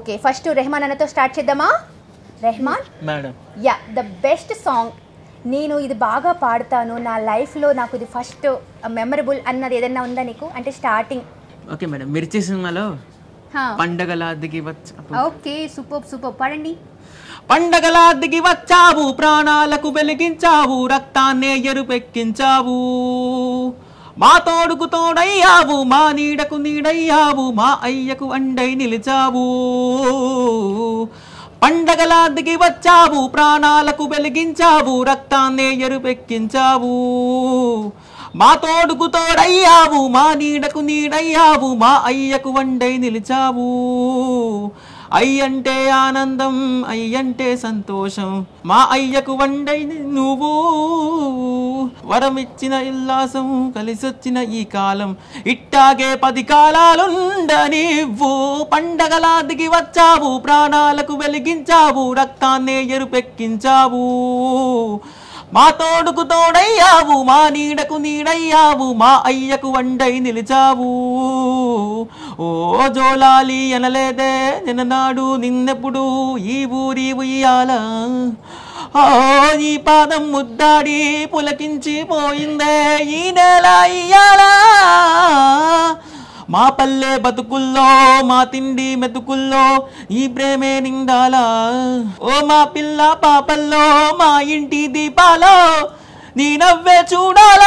Okay first Rahman అన్నతో start చేద్దామా Rahman madam yeah the best song నేను ఇది బాగా పాడతాను నా లైఫ్లో నాకు ఇది ఫస్ట్ మెమరబుల్ అన్నది ఏదైనా ఉందా నీకు అంటే స్టార్టింగ్ ఓకే మేడం మిర్చి సినిమాలో పండగల దిగి వచ్చావు ఓకే సూపర్ సూపర్ పాడండి పండగల దిగి వచ్చావు ప్రాణాలకు వెలిగించావు రక్తాన్నే ఎరుపెక్కించావు మా తోడుకు తోడయ్యావు మా నీడకు నీడయ్యావు మా అయ్యకు అండై నిలిచావు పండగల దిగి వచ్చావు ప్రాణాలకు వెలిగించావు రక్తాన్నే ఎరుపెక్కించావు మా తోడుకు తోడయ్యావు మా నీడకు నీడయ్యావు మా అయ్యకు వండై నిలిచావు అయ్యంటే ఆనందం అయ్యంటే సంతోషం మా అయ్యకు వండై నువ్వు వరమిచ్చిన ఇల్లాసం కలిసొచ్చిన ఈ కాలం ఇట్టాగే పది కాలాలుండనివ్వు పండగలా దిగి వచ్చావు ప్రాణాలకు వెలిగించావు రక్తాన్నే ఎరుపెక్కించావు మా తోడుకు తోడయ్యావు మా నీడకు నీడయ్యావు మా అయ్యకు వండై నిలిచావు ఓ జోలాలి అనలేదే నిన్ననాడు నిన్నెప్పుడు ఈ ఊరి ఉయ్యాల ఓ ఈ పాదం ముద్దాడి పులకించి పోయిందే ఈ నెల ఇయ్యాలా మా పల్లె బతుకుల్లో మా తిండి మెతుకుల్లో ఈ ప్రేమే నిండాలా ఓ మా పిల్ల పాపల్లో మా ఇంటి దీపాలో నీ నవ్వే చూడాలా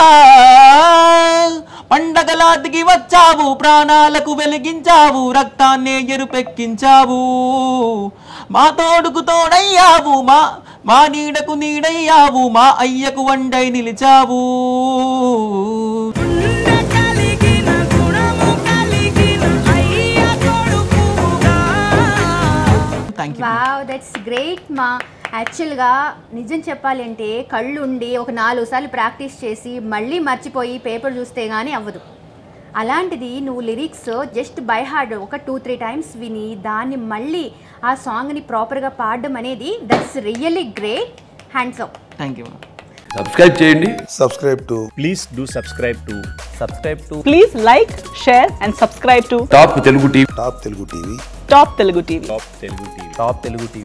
పండగలా దిగి వచ్చావు ప్రాణాలకు వెలిగించావు రక్తాన్నే ఎరుపెక్కించావు మా తోడుకు తోడయ్యావు మా మా నీడకు నీడయ్యావు మా అయ్యకు వండై నిలిచావు కలిగిన గుణము కలిగిన అయ్య కొడుకుగా thank you wow that's great మా యాక్చువల్గా నిజం చెప్పాలి అంటే కళ్ళు ఉండి ఒక నాలుగు సార్లు ప్రాక్టీస్ చేసి మళ్ళీ మర్చిపోయి పేపర్ చూస్తే కానీ అవ్వదు అలాంటిది నువ్వు లిరిక్స్ జస్ట్ బై హార్డ్ ఒక టూ త్రీ టైమ్స్ విని దాన్ని మళ్ళీ ఆ సాంగ్ని ప్రాపర్గా పాడడం అనేది that's really great hands off thank you subscribe చేయండి subscribe to please do subscribe to subscribe to Please like, share, and subscribe to top Telugu TV Top Telugu TV. Top Telugu TV. top telugu tv top telugu tv